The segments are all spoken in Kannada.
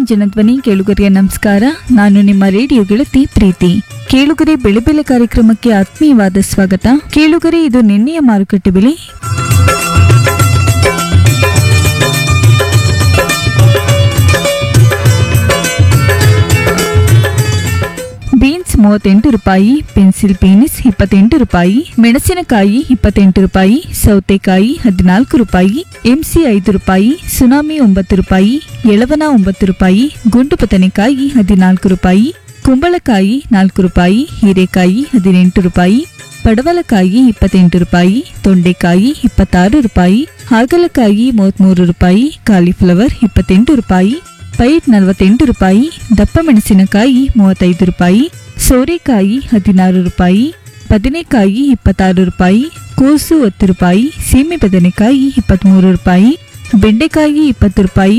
ಜನಧ್ವನಿ ಕೇಳುಗರಿಗೆ ನಮಸ್ಕಾರ ನಾನು ನಿಮ್ಮ ರೇಡಿಯೋ ಗೆಳತಿ ಪ್ರೀತಿ ಕೇಳುಗರೆ ಬೆಳೆ ಬೆಲೆ ಕಾರ್ಯಕ್ರಮಕ್ಕೆ ಆತ್ಮೀಯವಾದ ಸ್ವಾಗತ ಕೇಳುಗರೆ ಇದು ನಿನ್ನೆಯ ಮಾರುಕಟ್ಟೆ ಬೆಲೆ ಬೀನ್ಸ್ ಮೂವತ್ತೆಂಟು ರೂಪಾಯಿ ಪೆನ್ಸಿಲ್ ಪೀನಿಸ್ ಇಪ್ಪತ್ತೆಂಟು ರೂಪಾಯಿ ಮೆಣಸಿನಕಾಯಿ ಇಪ್ಪತ್ತೆಂಟು ರೂಪಾಯಿ ಸೌತೆಕಾಯಿ ಹದಿನಾಲ್ಕು ರೂಪಾಯಿ ಎಂಸಿ ಐದು ರೂಪಾಯಿ ಸುನಾಮಿ ಒಂಬತ್ತು ರೂಪಾಯಿ ಎಳವನ ಒಂಬತ್ತು ರೂಪಾಯಿ ಗುಂಡು ಬದನೆಕಾಯಿ ಹದಿನಾಲ್ಕು ರೂಪಾಯಿ ಕುಂಬಳಕಾಯಿ ನಾಲ್ಕು ರೂಪಾಯಿ ಹೀರೆಕಾಯಿ ಹದಿನೆಂಟು ರೂಪಾಯಿ ಪಡವಲಕಾಯಿ ಇಪ್ಪತ್ತೆಂಟು ರೂಪಾಯಿ ತೊಂಡೆಕಾಯಿ ಇಪ್ಪತ್ತಾರು ರೂಪಾಯಿ ಹಾಗಲಕಾಯಿ ಮೂವತ್ಮೂರು ರೂಪಾಯಿ ಕಾಲಿಫ್ಲವರ್ ಇಪ್ಪತ್ತೆಂಟು ರೂಪಾಯಿ ಪೈಟ್ ನಲವತ್ತೆಂಟು ರೂಪಾಯಿ ದಪ್ಪ ಮೆಣಸಿನಕಾಯಿ ಮೂವತ್ತೈದು ರೂಪಾಯಿ ಸೋರೆಕಾಯಿ ಹದಿನಾರು ರೂಪಾಯಿ ಬದನೆಕಾಯಿ ಇಪ್ಪತ್ತಾರು ರೂಪಾಯಿ ಕೋಸು ಹತ್ತು ರೂಪಾಯಿ ಸೀಮೆ ಬದನೆಕಾಯಿ ಇಪ್ಪತ್ತ್ಮೂರು ರೂಪಾಯಿ ಬೆಂಡೆಕಾಯಿ ಇಪ್ಪತ್ತು ರೂಪಾಯಿ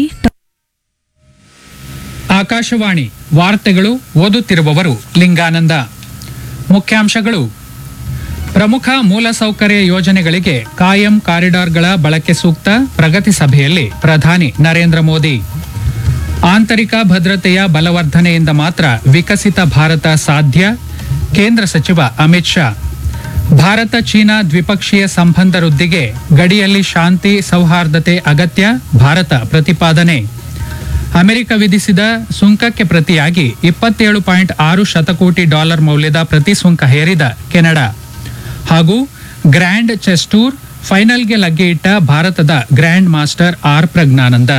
ಆಕಾಶವಾಣಿ ವಾರ್ತೆಗಳು ಓದುತ್ತಿರುವವರು ಲಿಂಗಾನಂದ ಮುಖ್ಯಾಂಶಗಳು ಪ್ರಮುಖ ಮೂಲಸೌಕರ್ಯ ಯೋಜನೆಗಳಿಗೆ ಕಾಯಂ ಕಾರಿಡಾರ್ಗಳ ಬಳಕೆ ಸೂಕ್ತ ಪ್ರಗತಿ ಸಭೆಯಲ್ಲಿ ಪ್ರಧಾನಿ ನರೇಂದ್ರ ಮೋದಿ ಆಂತರಿಕ ಭದ್ರತೆಯ ಬಲವರ್ಧನೆಯಿಂದ ಮಾತ್ರ ವಿಕಸಿತ ಭಾರತ ಸಾಧ್ಯ ಕೇಂದ್ರ ಸಚಿವ ಅಮಿತ್ ಶಾ ಭಾರತ ಚೀನಾ ದ್ವಿಪಕ್ಷೀಯ ಸಂಬಂಧ ವೃದ್ಧಿಗೆ ಗಡಿಯಲ್ಲಿ ಶಾಂತಿ ಸೌಹಾರ್ದತೆ ಅಗತ್ಯ ಭಾರತ ಪ್ರತಿಪಾದನೆ ಅಮೆರಿಕ ವಿಧಿಸಿದ ಸುಂಕಕ್ಕೆ ಪ್ರತಿಯಾಗಿ ಇಪ್ಪತ್ತೇಳು ಪಾಯಿಂಟ್ ಆರು ಶತಕೋಟಿ ಡಾಲರ್ ಮೌಲ್ಯದ ಪ್ರತಿ ಸುಂಕ ಹೇರಿದ ಕೆನಡಾ ಹಾಗೂ ಗ್ರ್ಯಾಂಡ್ ಚೆಸ್ ಟೂರ್ ಫೈನಲ್ಗೆ ಲಗ್ಗೆ ಇಟ್ಟ ಭಾರತದ ಗ್ರ್ಯಾಂಡ್ ಮಾಸ್ಟರ್ ಆರ್ ಪ್ರಜ್ಞಾನಂದ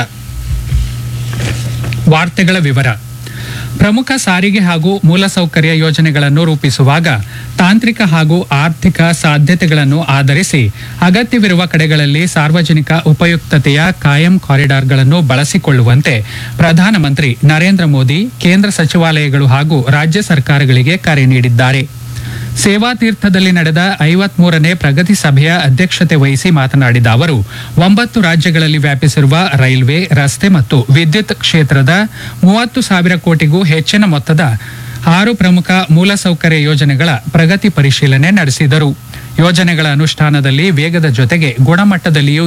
ವಾರ್ತೆಗಳ ವಿವರ ಪ್ರಮುಖ ಸಾರಿಗೆ ಹಾಗೂ ಮೂಲಸೌಕರ್ಯ ಯೋಜನೆಗಳನ್ನು ರೂಪಿಸುವಾಗ ತಾಂತ್ರಿಕ ಹಾಗೂ ಆರ್ಥಿಕ ಸಾಧ್ಯತೆಗಳನ್ನು ಆಧರಿಸಿ ಅಗತ್ಯವಿರುವ ಕಡೆಗಳಲ್ಲಿ ಸಾರ್ವಜನಿಕ ಉಪಯುಕ್ತತೆಯ ಕಾಯಂ ಕಾರಿಡಾರ್ಗಳನ್ನು ಬಳಸಿಕೊಳ್ಳುವಂತೆ ಪ್ರಧಾನಮಂತ್ರಿ ನರೇಂದ್ರ ಮೋದಿ ಕೇಂದ್ರ ಸಚಿವಾಲಯಗಳು ಹಾಗೂ ರಾಜ್ಯ ಸರ್ಕಾರಗಳಿಗೆ ಕರೆ ನೀಡಿದ್ದಾರೆ ಸೇವಾ ತೀರ್ಥದಲ್ಲಿ ನಡೆದ ಐವತ್ಮೂರನೇ ಪ್ರಗತಿ ಸಭೆಯ ಅಧ್ಯಕ್ಷತೆ ವಹಿಸಿ ಮಾತನಾಡಿದ ಅವರು ಒಂಬತ್ತು ರಾಜ್ಯಗಳಲ್ಲಿ ವ್ಯಾಪಿಸಿರುವ ರೈಲ್ವೆ ರಸ್ತೆ ಮತ್ತು ವಿದ್ಯುತ್ ಕ್ಷೇತ್ರದ ಮೂವತ್ತು ಸಾವಿರ ಕೋಟಿಗೂ ಹೆಚ್ಚಿನ ಮೊತ್ತದ ಆರು ಪ್ರಮುಖ ಮೂಲಸೌಕರ್ಯ ಯೋಜನೆಗಳ ಪ್ರಗತಿ ಪರಿಶೀಲನೆ ನಡೆಸಿದರು ಯೋಜನೆಗಳ ಅನುಷ್ಠಾನದಲ್ಲಿ ವೇಗದ ಜೊತೆಗೆ ಗುಣಮಟ್ಟದಲ್ಲಿಯೂ